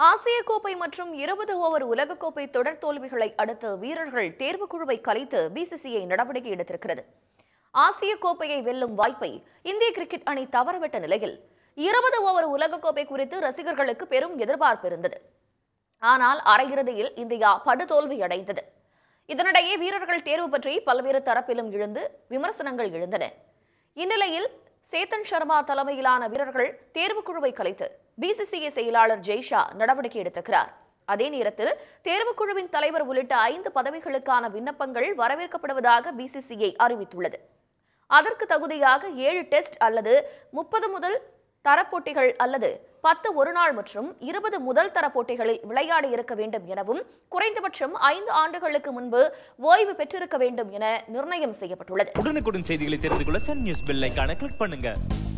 ஆசிய கோப்பை மற்றும் இருபது ஓவர் உலகக்கோப்பை தொடர் தோல்விகளை அடுத்து வீரர்கள் தேர்வுக் குழுவை கலைத்து பிசிசிஐ நடவடிக்கை எடுத்திருக்கிறது ஆசிய கோப்பையை வெல்லும் வாய்ப்பை இந்திய கிரிக்கெட் அணி தவறவிட்ட நிலையில் இருபது ஓவர் உலகக்கோப்பை குறித்து ரசிகர்களுக்கு பெரும் எதிர்பார்ப்பு இருந்தது ஆனால் அரையிறுதியில் இந்தியா படுதோல்வி அடைந்தது இதனிடையே வீரர்கள் தேர்வு பற்றி பல்வேறு தரப்பிலும் எழுந்து விமர்சனங்கள் எழுந்தன இந்நிலையில் சேத்தன் சர்மா தலைமையிலான வீரர்கள் தேர்வுக்குழுவை கலைத்து பிசிசிஐ செயலாளர் ஜெய்ஷா நடவடிக்கை எடுத்திருக்கிறார் அதே நேரத்தில் தேர்வுக்குழுவின் தலைவர் உள்ளிட்ட ஐந்து பதவிகளுக்கான விண்ணப்பங்கள் வரவேற்கப்படுவதாக பிசிசிஐ அறிவித்துள்ளது அதற்கு தகுதியாக ஏழு டெஸ்ட் அல்லது முப்பது முதல் தரப்போட்டிகள் அல்லது பத்து ஒருநாள் மற்றும் இருபது முதல் தர போட்டிகளில் விளையாடி இருக்க வேண்டும் எனவும் குறைந்தபட்சம் ஐந்து ஆண்டுகளுக்கு முன்பு ஓய்வு பெற்றிருக்க வேண்டும் என நிர்ணயம் செய்யப்பட்டுள்ளது உடனுக்குடன் செய்திகளை தெரிந்து கொள்ள சன் நியூஸ் பெல் ஐகானை கிளிக் பண்ணுங்க